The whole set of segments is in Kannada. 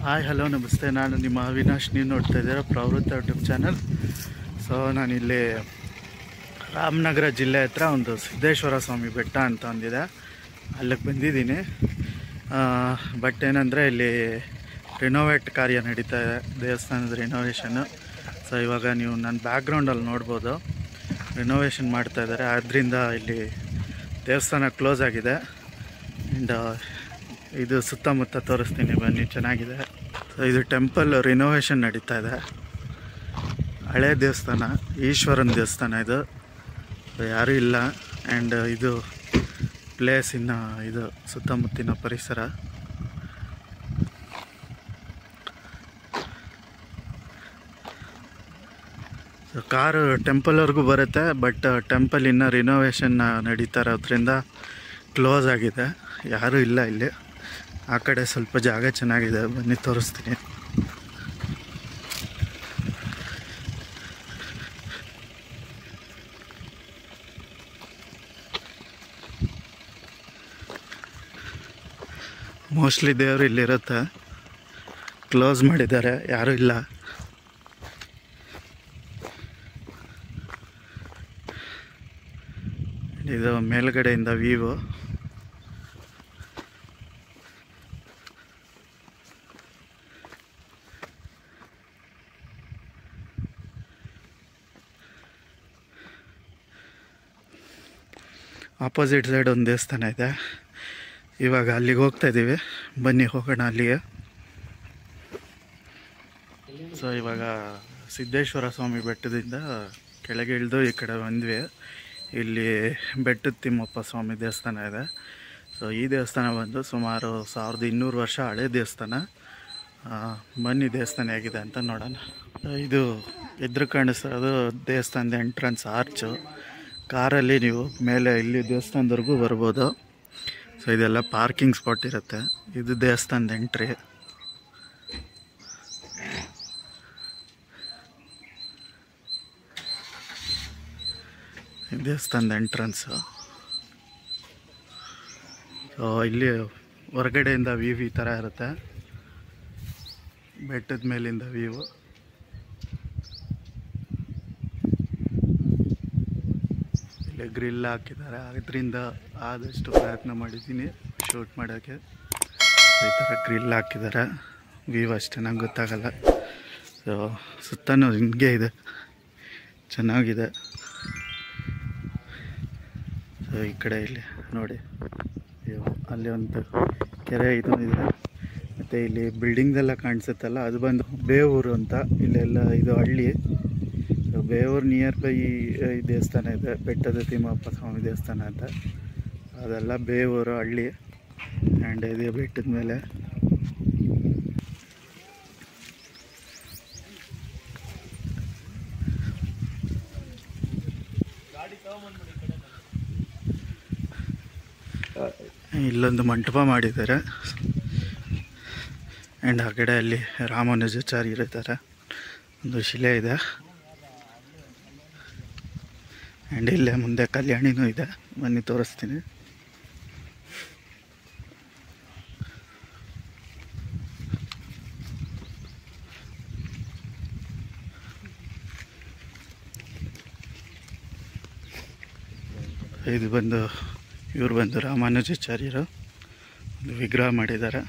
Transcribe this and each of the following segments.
ಹಾಯ್ ಹಲೋ ನಮಸ್ತೆ ನಾನು ನಿಮ್ಮ ಅವಿನಾಶ್ ನೀವು ನೋಡ್ತಾ ಇದ್ದೀರಾ ಪ್ರವೃತ್ತ ಯೂಟ್ಯೂಬ್ ಚಾನಲ್ ಸೊ ನಾನಿಲ್ಲಿ ರಾಮನಗರ ಜಿಲ್ಲೆ ಹತ್ರ ಒಂದು ಸಿದ್ದೇಶ್ವರ ಸ್ವಾಮಿ ಬೆಟ್ಟ ಅಂತ ಒಂದಿದೆ ಅಲ್ಲಿಗೆ ಬಂದಿದ್ದೀನಿ ಬಟ್ ಏನಂದರೆ ಇಲ್ಲಿ ರಿನೋವೇಟ್ ಕಾರ್ಯ ನಡೀತಾ ಇದೆ ದೇವಸ್ಥಾನದ ರಿನೋವೇಷನ್ನು ಸೊ ಇವಾಗ ನೀವು ನನ್ನ ಬ್ಯಾಕ್ಗ್ರೌಂಡಲ್ಲಿ ನೋಡ್ಬೋದು ರಿನೋವೇಷನ್ ಮಾಡ್ತಾ ಇದ್ದಾರೆ ಆದ್ದರಿಂದ ಇಲ್ಲಿ ದೇವಸ್ಥಾನ ಕ್ಲೋಸ್ ಆಗಿದೆ ಆ್ಯಂಡ್ ಇದು ಸುತ್ತಮುತ್ತ ತೋರಿಸ್ತೀನಿ ಬನ್ನಿ ಚೆನ್ನಾಗಿದೆ ಸೊ ಇದು ಟೆಂಪಲ್ ರಿನೋವೇಷನ್ ನಡೀತಾ ಇದೆ ಹಳೆ ದೇವಸ್ಥಾನ ಈಶ್ವರನ ದೇವಸ್ಥಾನ ಇದು ಸೊ ಯಾರೂ ಇಲ್ಲ ಆ್ಯಂಡ್ ಇದು ಪ್ಲೇಸ್ ಇನ್ನು ಇದು ಸುತ್ತಮುತ್ತಿನ ಪರಿಸರ ಸೊ ಕಾರು ಟೆಂಪಲ್ವರೆಗೂ ಬರುತ್ತೆ ಬಟ್ ಟೆಂಪಲ್ ಇನ್ನೂ ರಿನೋವೇಷನ್ ನಡೀತಾ ಇರೋದ್ರಿಂದ ಕ್ಲೋಸ್ ಆಗಿದೆ ಯಾರೂ ಇಲ್ಲ ಇಲ್ಲಿ ಆ ಕಡೆ ಸ್ವಲ್ಪ ಜಾಗ ಚೆನ್ನಾಗಿದೆ ಬನ್ನಿ ತೋರಿಸ್ತೀನಿ ಮೋಸ್ಟ್ಲಿ ದೇವರು ಇಲ್ಲಿರುತ್ತೆ ಕ್ಲೋಸ್ ಮಾಡಿದ್ದಾರೆ ಯಾರೂ ಇಲ್ಲ ಇದು ಮೇಲ್ಗಡೆಯಿಂದ ವ್ಯೂ ಆಪೋಸಿಟ್ ಸೈಡ್ ಒಂದು ದೇವಸ್ಥಾನ ಇದೆ ಇವಾಗ ಅಲ್ಲಿಗೆ ಹೋಗ್ತಾ ಇದ್ದೀವಿ ಬನ್ನಿ ಹೋಗೋಣ ಅಲ್ಲಿಗೆ ಸೊ ಇವಾಗ ಸಿದ್ದೇಶ್ವರ ಸ್ವಾಮಿ ಬೆಟ್ಟದಿಂದ ಕೆಳಗೆ ಇಳಿದು ಈ ಕಡೆ ಬಂದ್ವಿ ಇಲ್ಲಿ ಬೆಟ್ಟದ ತಿಮ್ಮಪ್ಪ ಸ್ವಾಮಿ ದೇವಸ್ಥಾನ ಇದೆ ಸೊ ಈ ದೇವಸ್ಥಾನ ಬಂದು ಸುಮಾರು ಸಾವಿರದ ಇನ್ನೂರು ವರ್ಷ ಹಳೆ ದೇವಸ್ಥಾನ ಆ, ಬನ್ನಿ ದೇವಸ್ಥಾನ ಹೇಗಿದೆ ಅಂತ ನೋಡೋಣ ಇದು ಎದುರು ಕಾಣಿಸೋದು ದೇವಸ್ಥಾನದ ಎಂಟ್ರೆನ್ಸ್ ಆರ್ಚು ಕಾರಲ್ಲಿ ನೀವು ಮೇಲೆ ಇಲ್ಲಿ ದೇವಸ್ಥಾನದವರೆಗೂ ಬರ್ಬೋದು ಸೊ ಇದೆಲ್ಲ ಪಾರ್ಕಿಂಗ್ ಸ್ಪಾಟ್ ಇರುತ್ತೆ ಇದು ದೇವಸ್ಥಾನದ ಎಂಟ್ರಿ ಈ ದೇವಸ್ಥಾನದ ಎಂಟ್ರೆನ್ಸು ಸೊ ಇಲ್ಲಿ ಹೊರಗಡೆಯಿಂದ ವ್ಯೂ ಈ ಥರ ಇರುತ್ತೆ ಬೆಟ್ಟದ ಮೇಲಿಂದ ವ್ಯೂ ಇಲ್ಲಿ ಗ್ರಿಲ್ ಹಾಕಿದ್ದಾರೆ ಅದರಿಂದ ಆದಷ್ಟು ಪ್ರಯತ್ನ ಮಾಡಿದ್ದೀನಿ ಶೂಟ್ ಮಾಡೋಕ್ಕೆ ಈ ಥರ ಗ್ರಿಲ್ ಹಾಕಿದ್ದಾರೆ ವ್ಯೂ ಅಷ್ಟೇ ನಂಗೆ ಗೊತ್ತಾಗಲ್ಲ ಸೊ ಸುತ್ತನೂ ಹಿಂಗೆ ಇದೆ ಚೆನ್ನಾಗಿದೆ ಸೊ ಈ ಕಡೆ ಇಲ್ಲಿ ನೋಡಿ ಅಯ್ಯೋ, ಅಲ್ಲಿ ಒಂದು ಕೆರೆ ಇದು ಇದೆ ಮತ್ತು ಇಲ್ಲಿ ಬಿಲ್ಡಿಂಗ್ದೆಲ್ಲ ಕಾಣಿಸುತ್ತಲ್ಲ ಅದು ಬಂದು ಬೇವೂರು ಅಂತ ಇಲ್ಲೆಲ್ಲ ಇದು ಹಳ್ಳಿ ಸೊ ಬೇವೂರು ನಿಯರ್ ಬೈ ಈ ಈ ದೇವಸ್ಥಾನ ಇದೆ ಬೆಟ್ಟದ ತಿಮ್ಮಪ್ಪ ಸ್ವಾಮಿ ದೇವಸ್ಥಾನ ಅಂತ ಅದೆಲ್ಲ ಬೇವೂರು ಹಳ್ಳಿ ಆ್ಯಂಡ್ ಇದೆ ಬೆಟ್ಟದ ಮೇಲೆ ಇಲ್ಲೊಂದು ಮಂಟಪ ಮಾಡಿದ್ದಾರೆ ಆ್ಯಂಡ್ ಆ ಕಡೆ ಅಲ್ಲಿ ರಾಮಾನುಜಾಚಾರ್ಯರು ಇದ್ದಾರೆ ಒಂದು ಶಿಲೆ ಇದೆ ಆ್ಯಂಡ್ ಇಲ್ಲೇ ಮುಂದೆ ಕಲ್ಯಾಣಿನೂ ಇದೆ ಬನ್ನಿ ತೋರಿಸ್ತೀನಿ ಇದು ಬಂದು ಇವರು ಬಂದು ರಾಮಾನುಜಾಚಾರ್ಯರು ಒಂದು ವಿಗ್ರಹ ಮಾಡಿದ್ದಾರೆ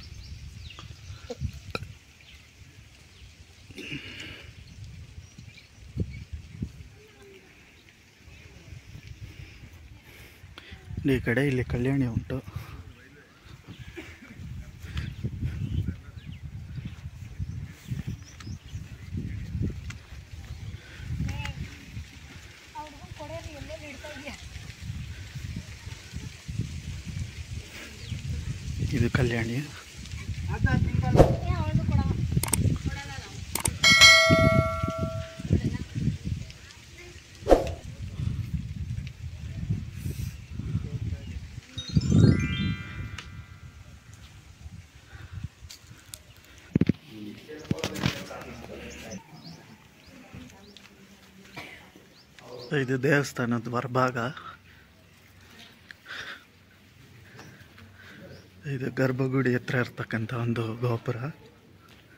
ಈ ಕಡೆ ಇಲ್ಲಿ ಕಲ್ಯಾಣಿ ಉಂಟು ಇದು ಕಲ್ಯಾಣಿ ಇದು ದೇವಸ್ಥಾನದ ಹೊರಭಾಗ ಇದು ಗರ್ಭಗುಡಿ ಹತ್ರ ಇರ್ತಕ್ಕಂಥ ಒಂದು ಗೋಪುರ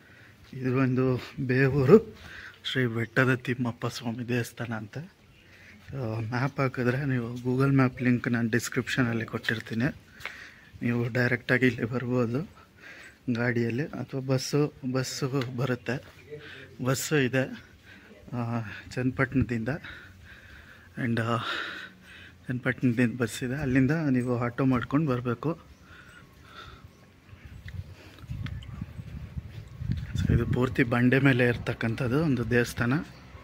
ಇದು ಒಂದು ಬೇವೂರು ಶ್ರೀ ಬೆಟ್ಟದ ತಿಮ್ಮಪ್ಪ ಸ್ವಾಮಿ ದೇವಸ್ಥಾನ ಅಂತ ಸೊ ಮ್ಯಾಪ್ ಹಾಕಿದ್ರೆ ನೀವು ಗೂಗಲ್ ಮ್ಯಾಪ್ ಲಿಂಕ್ ನಾನು ಡಿಸ್ಕ್ರಿಪ್ಷನಲ್ಲಿ ಕೊಟ್ಟಿರ್ತೀನಿ ನೀವು ಡೈರೆಕ್ಟಾಗಿ ಇಲ್ಲಿ ಬರ್ಬೋದು ಗಾಡಿಯಲ್ಲಿ ಅಥವಾ ಬಸ್ಸು ಬಸ್ಸು ಬರುತ್ತೆ ಬಸ್ಸು ಇದೆ ಆ, ಚನ್ನಪಟ್ಟಣದಿಂದ ಆ್ಯಂಡ್ ಚನ್ನಪಟ್ಟಣದಿಂದ ಬಸ್ ಇದೆ ಅಲ್ಲಿಂದ ನೀವು ಆಟೋ ಮಾಡ್ಕೊಂಡು ಬರಬೇಕು ಸೊ ಇದು ಪೂರ್ತಿ ಬಂಡೆ ಮೇಲೆ ಇರ್ತಕ್ಕಂಥದ್ದು ಒಂದು ದೇವಸ್ಥಾನ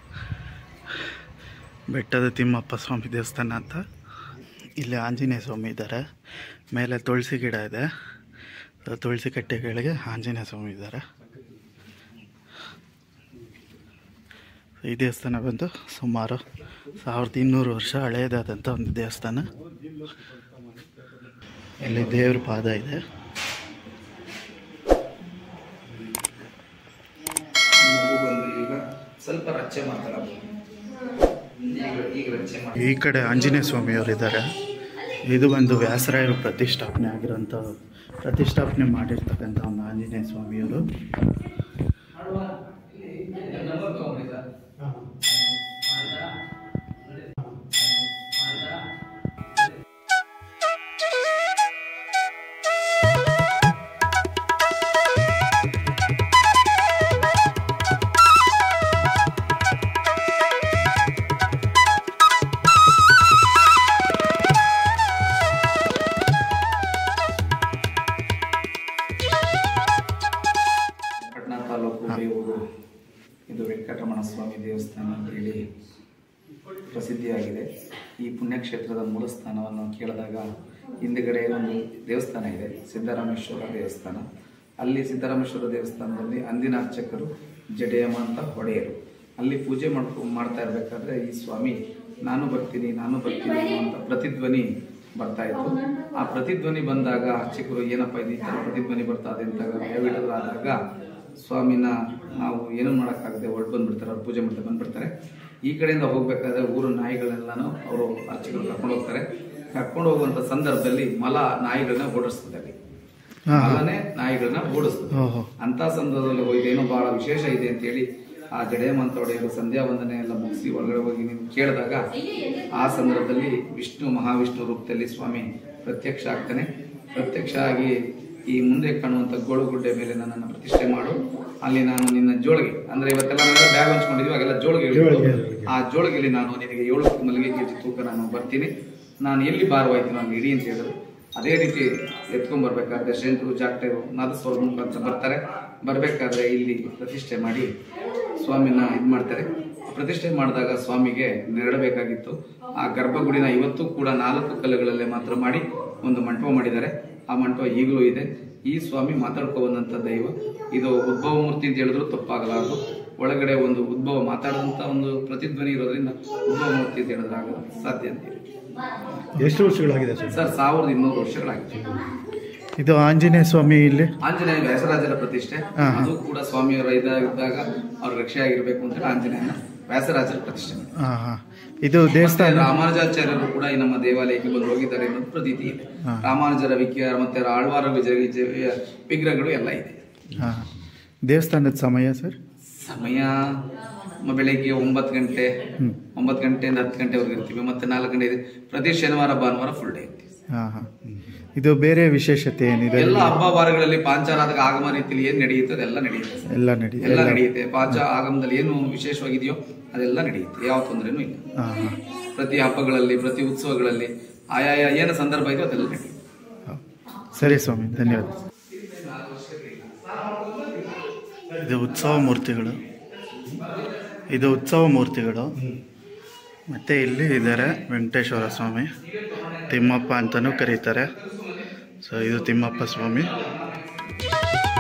ಬೆಟ್ಟದ ತಿಮ್ಮಪ್ಪ ಸ್ವಾಮಿ ದೇವಸ್ಥಾನ ಅಂತ ಇಲ್ಲಿ ಆಂಜನೇಯ ಸ್ವಾಮಿ ಇದ್ದಾರೆ ಮೇಲೆ ತುಳಸಿ ಗಿಡ ಇದೆ ಸೊ ತುಳಸಿ ಕಟ್ಟೆಗಳಿಗೆ ಆಂಜನೇಯ ಸ್ವಾಮಿ ಇದ್ದಾರೆ ಈ ದೇವಸ್ಥಾನ ಬಂದು ಸುಮಾರು ಸಾವಿರದ ಇನ್ನೂರು ವರ್ಷ ಹಳೆಯದಾದಂಥ ಒಂದು ದೇವಸ್ಥಾನ ಇಲ್ಲಿ ದೇವ್ರ ಪಾದ ಇದೆ ಮಗು ಬಂದು ಈಗ ಸ್ವಲ್ಪ ರಚ್ಚೆ ಮಾತಾಡಬಹುದು ಈಗ ಈಗ ರಚ್ಚೆ ಮಾಡಿ ಈ ಕಡೆ ಆಂಜನೇಯ ಸ್ವಾಮಿಯವರು ಇದ್ದಾರೆ ಇದು ಒಂದು ವ್ಯಾಸರಾಯರು ಪ್ರತಿಷ್ಠಾಪನೆ ಆಗಿರೋಂಥ ಪ್ರತಿಷ್ಠಾಪನೆ ಮಾಡಿರ್ತಕ್ಕಂಥ ಒಂದು ಆಂಜನೇಯ ಸ್ವಾಮಿಯವರು ನಂಬರ್ ತಗೊಂಡಿ ಸರ್ ಪಟ್ಟಣ ತಾಲೂಕು ಬೇವೂರು ಇದು ವೆಂಕಟರಮಣ ಸ್ವಾಮಿ ದೇವಸ್ಥಾನ ಅಂತ ಹೇಳಿ ಪ್ರಸಿದ್ಧಿಯಾಗಿದೆ ಈ ಪುಣ್ಯಕ್ಷೇತ್ರದ ಮೂಲ ಸ್ಥಾನವನ್ನು ಕೇಳಿದಾಗ ಹಿಂದುಗಡೆ ಒಂದು ದೇವಸ್ಥಾನ ಇದೆ ಸಿದ್ದರಾಮೇಶ್ವರ ದೇವಸ್ಥಾನ ಅಲ್ಲಿ ಸಿದ್ದರಾಮೇಶ್ವರ ದೇವಸ್ಥಾನದಲ್ಲಿ ಅಂದಿನ ಅರ್ಚಕರು ಜಡೆಯಮ್ಮ ಅಂತ ಹೊಡೆಯರು ಅಲ್ಲಿ ಪೂಜೆ ಮಾಡ್ಕೊ ಮಾಡ್ತಾ ಇರಬೇಕಾದ್ರೆ ಈ ಸ್ವಾಮಿ ನಾನು ಬರ್ತೀನಿ ನಾನು ಬರ್ತೀನಿ ಅಂತ ಪ್ರತಿಧ್ವನಿ ಬರ್ತಾ ಇತ್ತು ಆ ಪ್ರತಿಧ್ವನಿ ಬಂದಾಗ ಅರ್ಚಕರು ಏನಪ್ಪ ಇದು ಈ ಥರ ಪ್ರತಿಧ್ವನಿ ಬರ್ತಾ ಇದೆ ಅಂತ ಭಯವಿಡಲಾದಾಗ ಸ್ವಾಮಿನ ನಾವು ಏನೂ ಮಾಡೋಕ್ಕಾಗದೆ ಹೊರಟು ಬಂದ್ಬಿಡ್ತಾರೆ ಅವ್ರು ಪೂಜೆ ಮಾಡ್ತಾರೆ ಬಂದ್ಬಿಡ್ತಾರೆ ಈ ಕಡೆಯಿಂದ ಹೋಗ್ಬೇಕಾದ್ರೆ ಊರು ನಾಯಿಗಳನ್ನೆಲ್ಲನೂ ಅವರು ಅರ್ಚಕರು ಕರ್ಕೊಂಡು ಹೋಗ್ತಾರೆ ಕರ್ಕೊಂಡು ಹೋಗುವಂಥ ಸಂದರ್ಭದಲ್ಲಿ ಮಲ ನಾಯಿಗಳನ್ನ ಓಡಿಸ್ತದೆ ಅಲ್ಲಿ ಹಾ, ಹಾ. ಮಲನೇ ನಾಯಿಗಳನ್ನ ಓಡಿಸ್ತದೆ ಓಹೋ ಅಂತ ಸಂದರ್ಭದಲ್ಲಿ ಹೋಗಿ ಏನೋ ಬಹಳ ವಿಶೇಷ ಇದೆ ಅಂತೇಳಿ ಆ ಜಡೆಯಮಂತ ಒಡೆಯರು ಸಂಧ್ಯಾ ವಂದನೆ ಎಲ್ಲ ಮುಗಿಸಿ ಒಳಗಡೆ ಹೋಗಿ ನೀವು ಕೇಳಿದಾಗ ಆ ಸಂದರ್ಭದಲ್ಲಿ ವಿಷ್ಣು ಮಹಾವಿಷ್ಣು ರೂಪದಲ್ಲಿ ಸ್ವಾಮಿ ಪ್ರತ್ಯಕ್ಷ ಆಗ್ತಾನೆ ಪ್ರತ್ಯಕ್ಷ ಆಗಿ ಈ ಮುಂದೆ ಕಾಣುವಂಥ ಗೋಳುಗುಡ್ಡೆ ಮೇಲೆ ನನ್ನನ್ನು ಪ್ರತಿಷ್ಠೆ ಮಾಡು ಅಲ್ಲಿ ನಾನು ನಿನ್ನ ಜೋಳಿಗೆ ಅಂದ್ರೆ ಇವತ್ತೆಲ್ಲ ನಾವೆಲ್ಲ ಬ್ಯಾಗ್ ಹಂಚ್ಕೊಂಡಿದ್ವಿ ಆಗೆಲ್ಲ ಜೋಳಿಗೆ ಹೇಳಿದ್ರು. ಆ ಜೋಳಿಗೆಲಿ ನಾನು ನಿನಗೆ ಏಳು ಮಲ್ಲಿಗೆ ಕೆಜಿ ತೂಕ ನಾನು ಬರ್ತೀನಿ ನಾನು ಎಲ್ಲಿ ಭಾರವಾಯ್ತು ನಾನು ಇಡಿ ಅಂತ ಹೇಳಿದ್ರು ಅದೇ ರೀತಿ ಎತ್ಕೊಂಡ್ ಬರ್ಬೇಕಾದ್ರೆ ಶಂಕರು ಜಾಕ್ಟರು ನಾದಸ್ವರ ಮುಖಾಂತರ ಬರ್ತಾರೆ ಬರ್ಬೇಕಾದ್ರೆ ಇಲ್ಲಿ ಪ್ರತಿಷ್ಠೆ ಮಾಡಿ ಸ್ವಾಮಿನ ಇದು ಮಾಡ್ತಾರೆ ಪ್ರತಿಷ್ಠೆ ಮಾಡಿದಾಗ ಸ್ವಾಮಿಗೆ ನೆರಳಬೇಕಾಗಿತ್ತು ಆ ಗರ್ಭಗುಡಿನ ಇವತ್ತು ಕೂಡ ನಾಲ್ಕು ಕಲ್ಲುಗಳಲ್ಲೇ ಮಾತ್ರ ಮಾಡಿ ಒಂದು ಮಂಟಪ ಮಾಡಿದ್ದಾರೆ ಆ ಮಂಟಪ ಈಗಲೂ ಇದೆ ಈ ಸ್ವಾಮಿ ಮಾತಾಡ್ಕೊ ಬಂದಂಥ ದೈವ ಇದು ಉದ್ಭವ ಮೂರ್ತಿ ಅಂತ ಹೇಳಿದ್ರು ತಪ್ಪಾಗಲಾರದು ಒಳಗಡೆ ಒಂದು ಉದ್ಭವ ಮಾತಾಡಿದಂಥ ಒಂದು ಪ್ರತಿಧ್ವನಿ ಇರೋದ್ರಿಂದ ಉದ್ಭವ ಮೂರ್ತಿ ಅಂತ ಹೇಳಿದ್ರೆ ಆಗಲ್ಲ ಸಾಧ್ಯ ಅಂತ ಹೇಳಿ ಎಷ್ಟು ವರ್ಷಗಳಾಗಿದೆ ಸರ್ ಸರ್ ಸಾವಿರದ ಇನ್ನೂರು ವರ್ಷಗಳಾಗಿದೆ ಇದು ಆಂಜನೇಯ ಸ್ವಾಮಿ ಇಲ್ಲಿ ಆಂಜನೇಯ ವ್ಯಾಸರಾಜರ ಪ್ರತಿಷ್ಠೆ ಹಾ, ಹಾ. ಅದು ಕೂಡ ಸ್ವಾಮಿಯವರ ಇದ್ದಾಗ ಅವ್ರ ರಕ್ಷೆ ಆಗಿರ್ಬೇಕು ಅಂತ ಹೇಳಿ ಆಂಜನೇಯನ ವ್ಯಾಸರಾಜರ ಪ್ರತಿಷ್ಠೆ ಹಾಂ ಹಾಂ ಇದು ಮತ್ತೆ ದೇವಸ್ಥಾನ ರಾಮಾನುಜಾಚಾರ್ಯರು ಕೂಡ ಈ ನಮ್ಮ ದೇವಾಲಯಕ್ಕೆ ಬಂದು ಹೋಗಿದ್ದಾರೆ ಅನ್ನೋದು ಪ್ರತೀತಿ ಇದೆ ಹಾ. ರಾಮಾನುಜರ ವಿಖ್ಯಾರ ಮತ್ತೆ ಆಳ್ವಾರ ವಿಜಯ ವಿಜಯ ವಿಗ್ರಹಗಳು ಎಲ್ಲ ಇದೆ ಹಾಂ ದೇವಸ್ಥಾನದ ಸಮಯ ಸರ್ ಸಮಯ ಮ- ಬೆಳಿಗ್ಗೆ ಒಂಬತ್ತು ಗಂಟೆ ಹ್ಮ್. ಒಂಬತ್ತು ಗಂಟೆಯಿಂದ ಹತ್ತು ಗಂಟೆವರೆಗೆ ಇರ್ತೀವಿ ಮತ್ತೆ ನಾಲ್ಕು ಗಂಟೆ ಇದೆ ಪ್ರತಿ ಶನಿವಾರ ಭಾನುವಾರ ಫುಲ್ ಡೇ ಇರ್ತೀವಿ ಹಾಂ ಹಾಂ ಇದು ಬೇರೆ ವಿಶೇಷತೆ ಏನಿದೆ ಎಲ್ಲ ಹಬ್ಬ ವಾರಗಳಲ್ಲಿ ಪಾಂಚಾರಾಧಕ ಆಗಮ ರೀತಿಯಲ್ಲಿ ಏನ್ ನಡೆಯುತ್ತೆ ಅದೆಲ್ಲ ನಡೆಯುತ್ತೆ ಸರ್. ಎಲ್ಲ ನಡೀತದೆ ಎಲ್ಲ ನಡೆಯುತ್ತೆ ಪಾಂಚ ಆಗಮದಲ್ಲಿ ಏನು ವಿಶೇಷವಾಗಿದೆಯೋ ಅದೆಲ್ಲ ನಡೆಯುತ್ತೆ ಯಾವ ತೊಂದರೆನೂ ಇಲ್ಲ ಹಾಂ ಹಾಂ ಪ್ರತಿ ಹಬ್ಬಗಳಲ್ಲಿ ಪ್ರತಿ ಉತ್ಸವಗಳಲ್ಲಿ ಆಯಾಯ ಏನು ಸಂದರ್ಭ ಇದೆಯೋ ಅದೆಲ್ಲ ನಡೆಯುತ್ತೆ ಸರಿ ಸ್ವಾಮಿ ಧನ್ಯವಾದ ಇದು ಉತ್ಸವ ಮೂರ್ತಿಗಳು ಇದು ಉತ್ಸವ ಮೂರ್ತಿಗಳು ಮತ್ತು ಇಲ್ಲಿ ಇದ್ದಾರೆ ವೆಂಕಟೇಶ್ವರ ಸ್ವಾಮಿ ತಿಮ್ಮಪ್ಪ ಅಂತಲೂ ಕರೀತಾರೆ ಸೊ ಇದು ತಿಮ್ಮಪ್ಪ ಸ್ವಾಮಿ